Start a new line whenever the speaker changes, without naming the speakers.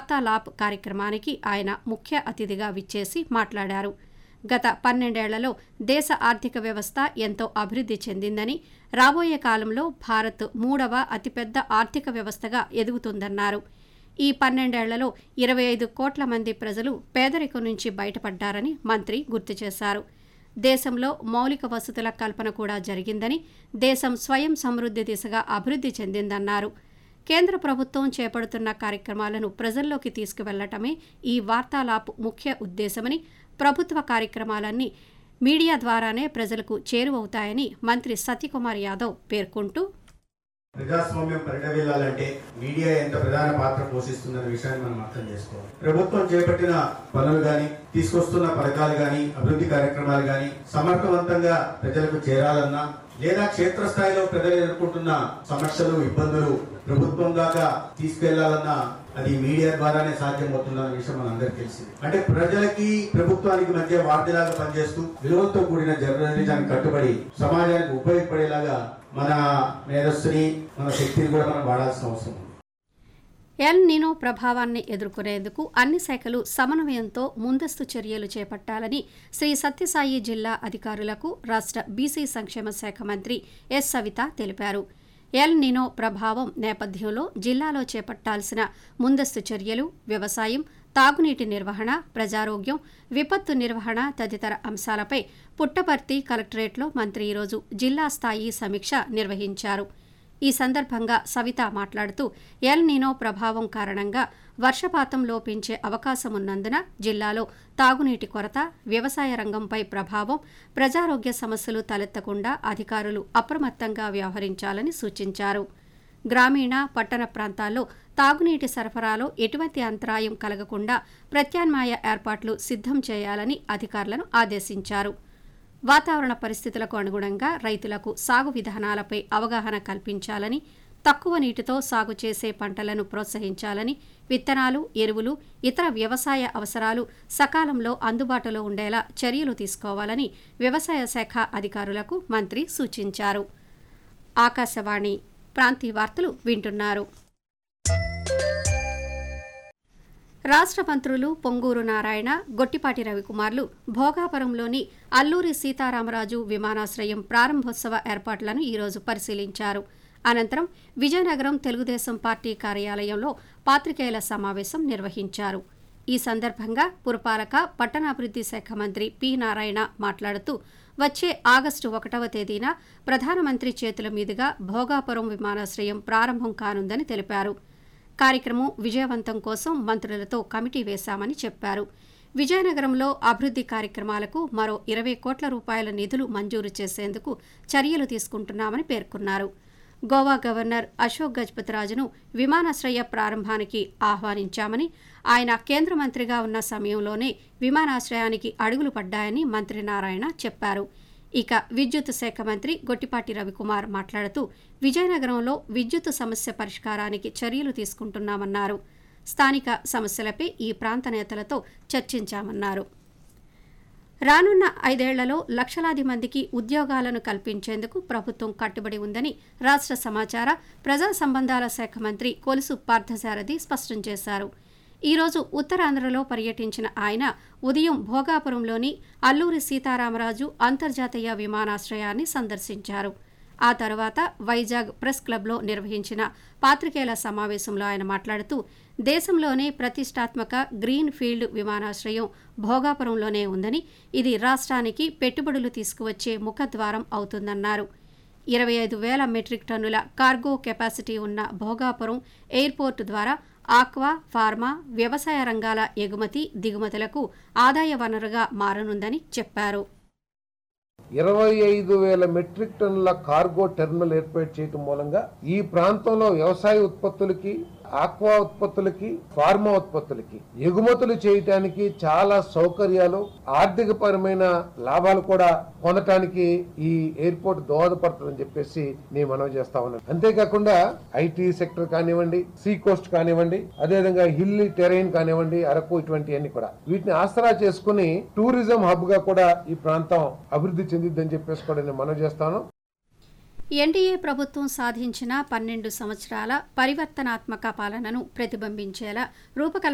వార్తాలాప్ కార్యక్రమానికి ఆయన ముఖ్య అతిథిగా విచ్చేసి మాట్లాడారు గత పన్నెండేళ్లలో దేశ ఆర్థిక వ్యవస్థ ఎంతో అభివృద్ధి చెందిందని రాబోయే కాలంలో భారత్ మూడవ అతిపెద్ద ఆర్థిక వ్యవస్థగా ఎదుగుతుందన్నారు ఈ పన్నెండేళ్లలో ఇరవై ఐదు కోట్ల మంది ప్రజలు పేదరికం నుంచి బయటపడ్డారని మంత్రి గుర్తు చేశారు దేశంలో మౌలిక వసతుల కల్పన కూడా జరిగిందని దేశం స్వయం సమృద్ధి దిశగా అభివృద్ధి చెందిందన్నారు కేంద్ర ప్రభుత్వం చేపడుతున్న కార్యక్రమాలను ప్రజల్లోకి తీసుకువెళ్లటమే ఈ వార్తాలాప్ ముఖ్య ఉద్దేశమని ప్రభుత్వ కార్యక్రమాలన్నీ మీడియా ద్వారానే ప్రజలకు చేరువవుతాయని మంత్రి సత్యకుమార్ యాదవ్ పేర్కొంటూ
ప్రజాస్వామ్యం పరిడవిల్లాలంటే మీడియా ఎంత ప్రధాన పాత్ర పోషిస్తుందన్న విషయాన్ని మనం అర్థం చేసుకోవాలి ప్రభుత్వం చేపట్టిన పనులు గాని తీసుకొస్తున్న పథకాలు గాని అభివృద్ధి కార్యక్రమాలు గాని సమర్థవంతంగా ప్రజలకు చేరాలన్నా లేదా క్షేత్రస్థాయిలో ప్రజలు ఎదుర్కొంటున్న సమస్యలు ఇబ్బందులు ప్రభుత్వం దాకా తీసుకెళ్లాలన్నా అది మీడియా ద్వారానే సాధ్యమవుతుందన్న విషయం మనందరికీ తెలిసింది అంటే ప్రజలకి ప్రభుత్వానికి మధ్య వార్తలాగా పనిచేస్తూ విలువలతో కూడిన జర్నలిజానికి కట్టుబడి సమాజానికి ఉపయోగపడేలాగా మన మేధస్సుని మన శక్తిని కూడా మనం వాడాల్సిన అవసరం ఉంది
ఎల్ నినో ప్రభావాన్ని ఎదుర్కొనేందుకు అన్ని శాఖలు సమన్వయంతో ముందస్తు చర్యలు చేపట్టాలని శ్రీ సత్యసాయి జిల్లా అధికారులకు రాష్ట్ర బీసీ సంక్షేమ శాఖ మంత్రి ఎస్ సవిత తెలిపారు ఎల్ నినో ప్రభావం నేపథ్యంలో జిల్లాలో చేపట్టాల్సిన ముందస్తు చర్యలు వ్యవసాయం తాగునీటి నిర్వహణ ప్రజారోగ్యం విపత్తు నిర్వహణ తదితర అంశాలపై పుట్టపర్తి కలెక్టరేట్లో మంత్రి ఈరోజు జిల్లా స్థాయి సమీక్ష నిర్వహించారు ఈ సందర్భంగా సవిత మాట్లాడుతూ ఎల్ నీనో ప్రభావం కారణంగా వర్షపాతం లోపించే అవకాశం ఉన్నందున జిల్లాలో తాగునీటి కొరత వ్యవసాయ రంగంపై ప్రభావం ప్రజారోగ్య సమస్యలు తలెత్తకుండా అధికారులు అప్రమత్తంగా వ్యవహరించాలని సూచించారు గ్రామీణ పట్టణ ప్రాంతాల్లో తాగునీటి సరఫరాలో ఎటువంటి అంతరాయం కలగకుండా ప్రత్యామ్నాయ ఏర్పాట్లు సిద్ధం చేయాలని అధికారులను ఆదేశించారు వాతావరణ పరిస్థితులకు అనుగుణంగా రైతులకు సాగు విధానాలపై అవగాహన కల్పించాలని తక్కువ నీటితో సాగు చేసే పంటలను ప్రోత్సహించాలని విత్తనాలు ఎరువులు ఇతర వ్యవసాయ అవసరాలు సకాలంలో అందుబాటులో ఉండేలా చర్యలు తీసుకోవాలని వ్యవసాయ శాఖ అధికారులకు మంత్రి సూచించారు ఆకాశవాణి ప్రాంతీయ వార్తలు వింటున్నారు రాష్ట్ర మంత్రులు పొంగూరు నారాయణ గొట్టిపాటి రవికుమార్లు భోగాపురంలోని అల్లూరి సీతారామరాజు విమానాశ్రయం ప్రారంభోత్సవ ఏర్పాట్లను ఈరోజు పరిశీలించారు అనంతరం విజయనగరం తెలుగుదేశం పార్టీ కార్యాలయంలో పాత్రికేయుల సమావేశం నిర్వహించారు ఈ సందర్భంగా పురపాలక పట్టణాభివృద్ధి శాఖ మంత్రి పి నారాయణ మాట్లాడుతూ వచ్చే ఆగస్టు ఒకటవ తేదీన ప్రధానమంత్రి చేతుల మీదుగా భోగాపురం విమానాశ్రయం ప్రారంభం కానుందని తెలిపారు కార్యక్రమం విజయవంతం కోసం మంత్రులతో కమిటీ వేశామని చెప్పారు విజయనగరంలో అభివృద్ధి కార్యక్రమాలకు మరో ఇరవై కోట్ల రూపాయల నిధులు మంజూరు చేసేందుకు చర్యలు తీసుకుంటున్నామని పేర్కొన్నారు గోవా గవర్నర్ అశోక్ గజపతిరాజును విమానాశ్రయ ప్రారంభానికి ఆహ్వానించామని ఆయన కేంద్ర మంత్రిగా ఉన్న సమయంలోనే విమానాశ్రయానికి అడుగులు పడ్డాయని మంత్రి నారాయణ చెప్పారు ఇక విద్యుత్ శాఖ మంత్రి గొట్టిపాటి రవికుమార్ మాట్లాడుతూ విజయనగరంలో విద్యుత్ సమస్య పరిష్కారానికి చర్యలు తీసుకుంటున్నామన్నారు స్థానిక సమస్యలపై ఈ ప్రాంత నేతలతో చర్చించామన్నారు రానున్న ఐదేళ్లలో లక్షలాది మందికి ఉద్యోగాలను కల్పించేందుకు ప్రభుత్వం కట్టుబడి ఉందని రాష్ట్ర సమాచార ప్రజా సంబంధాల శాఖ మంత్రి కొలుసు పార్థసారథి స్పష్టం చేశారు ఈరోజు ఉత్తరాంధ్రలో పర్యటించిన ఆయన ఉదయం భోగాపురంలోని అల్లూరి సీతారామరాజు అంతర్జాతీయ విమానాశ్రయాన్ని సందర్శించారు ఆ తర్వాత వైజాగ్ ప్రెస్ క్లబ్లో నిర్వహించిన పాత్రికేయుల సమావేశంలో ఆయన మాట్లాడుతూ దేశంలోనే ప్రతిష్టాత్మక గ్రీన్ ఫీల్డ్ విమానాశ్రయం భోగాపురంలోనే ఉందని ఇది రాష్ట్రానికి పెట్టుబడులు తీసుకువచ్చే ముఖద్వారం అవుతుందన్నారు ఇరవై ఐదు వేల మెట్రిక్ టన్నుల కార్గో కెపాసిటీ ఉన్న భోగాపురం ఎయిర్పోర్టు ద్వారా ఆక్వా ఫార్మా వ్యవసాయ రంగాల ఎగుమతి దిగుమతులకు ఆదాయ వనరుగా మారనుందని చెప్పారు
ఇరవై ఐదు వేల మెట్రిక్ టన్నుల కార్గో టెర్మినల్ ఏర్పాటు చేయడం మూలంగా ఈ ప్రాంతంలో వ్యవసాయ ఉత్పత్తులకి ఆక్వా ఉత్పత్తులకి ఫార్మా ఉత్పత్తులకి ఎగుమతులు చేయటానికి చాలా సౌకర్యాలు ఆర్థిక పరమైన లాభాలు కూడా పొందటానికి ఈ ఎయిర్పోర్ట్ దోహదపడుతుందని చెప్పేసి నేను మనవి చేస్తా ఉన్నాను అంతేకాకుండా ఐటీ సెక్టర్ కానివ్వండి సీ కోస్ట్ కానివ్వండి అదేవిధంగా హిల్లీ టెరైన్ కానివ్వండి అరకు ఇటువంటివన్నీ కూడా వీటిని ఆసరా చేసుకుని టూరిజం హబ్ గా కూడా ఈ ప్రాంతం అభివృద్ధి చెందిద్దని చెప్పేసి కూడా నేను మనవి చేస్తాను
ఎన్డీఏ ప్రభుత్వం సాధించిన పన్నెండు సంవత్సరాల పరివర్తనాత్మక పాలనను ప్రతిబింబించేలా రూపకల్పన